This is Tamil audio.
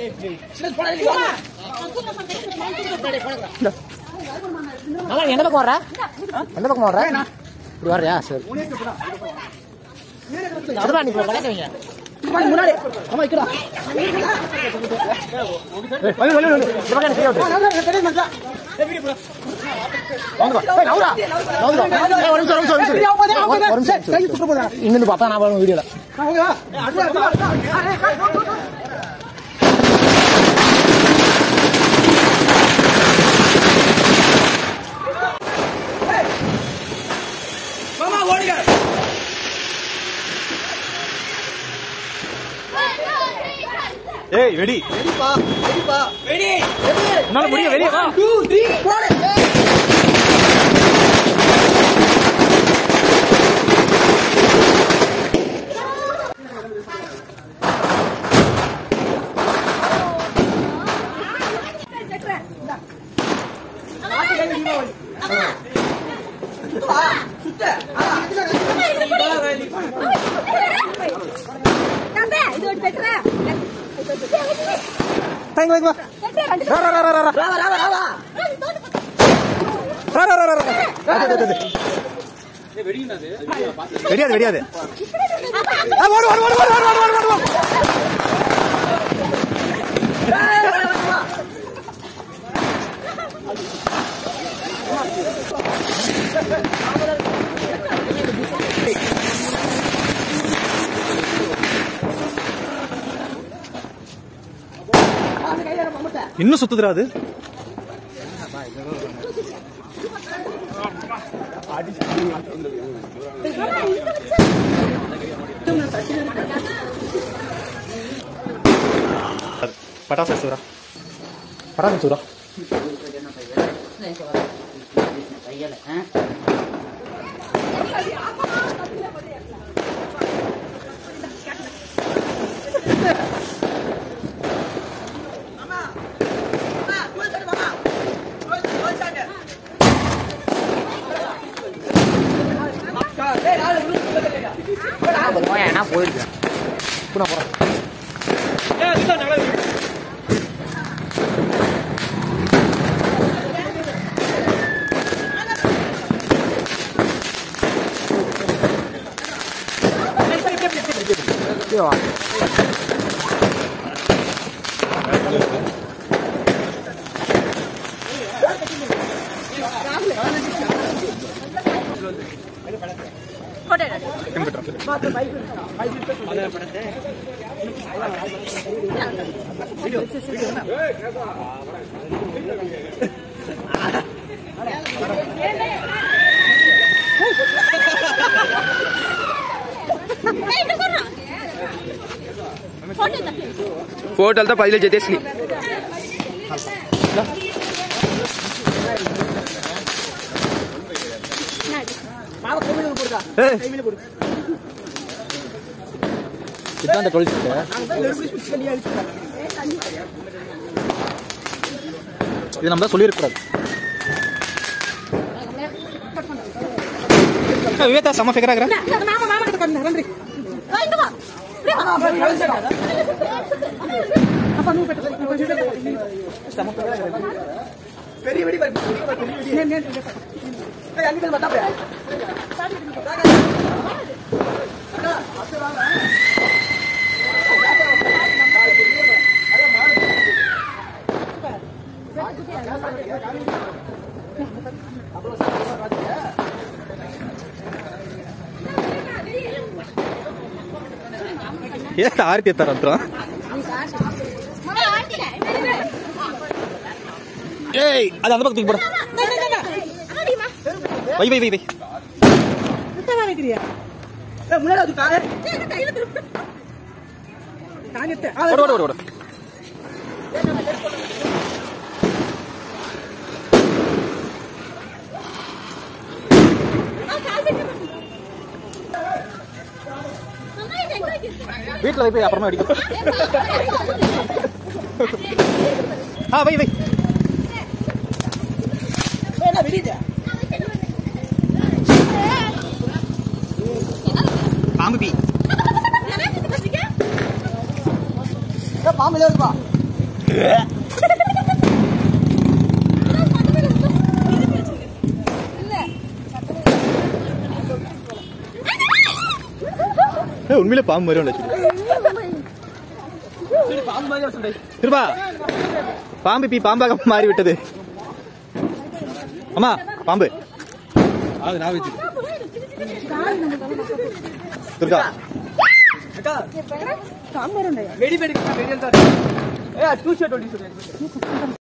ஆமா எந்த பக்கம் வர்ற எந்த பக்கம் வர்ற இப்படி வர்றியா சரி அதுதான் நீ பழக்க வைங்க முன்னாடி ஆமா வைக்கிறா வலி வலி வலி இந்த பக்கம் எனக்கு தெரியாது வாங்க வா. ஏய், நவுரா. நவுரா. ஏய், ஒரு நிமிஷம், ஒரு நிமிஷம், ஒரு நிமிஷம். ஒரு- ஒரு நிமிஷம். இங்கிருந்து பார்த்தா நான் பாருங்க வீடியோல ஏய் வெடி உன்னால முடியும் வெளியே வா இது ஒரு பெட்ரா தாங்க வாங்க வா ரா ரா ரா ரா ரா ரா ரா ரா ரா ரா அது, அது, அது. வெடியாது வெடியாது ஆ, ஓடு ஓடு ஓடு ஓடு ஓடு ஓடு ஓடு ஓடு இன்னும் சுத்துதுடா அது பட்டாசு சூரா பட்டாசு சூரா நான் போயிருக்கேன் இப்போ நான் போறேன் கீழே வா ఫోటోలతో పదిలో జతేసినాయి இதுதான் அந்த டுவெல்த் இது நம்ம தான் சொல்லியிருக்கூடாது விவேதா செம்ம ஃபிகர் ஆகிறேன் மாமா மாமா கிட்ட கண்ணு நன்றி இங்க வா அப்பா நூ பெட்ட ಏತ ಆರತಿ ಎತ್ತಾರ ಅಂತ ಏಯ್ ಅದು அந்த பக்கத்துக்கு போட வை வை வை வை ஓடு ஓடு ஓடு ஓடு வீட்டில் வை போய் அப்புறமா அடிக்கும் ஆ வை வை பாம்பு பி பாம்பு இருக்குப்பா ஏய், உண்மையிலே பாம்பு மாதிரி ஒன்று திருப்பா பாம்பு இப்ப பாம்பாக மாறி விட்டது அம்மா பாம்பு அது நான் வச்சு துர்கா சாம்பார் உண்டா வெடி வெடி வெடி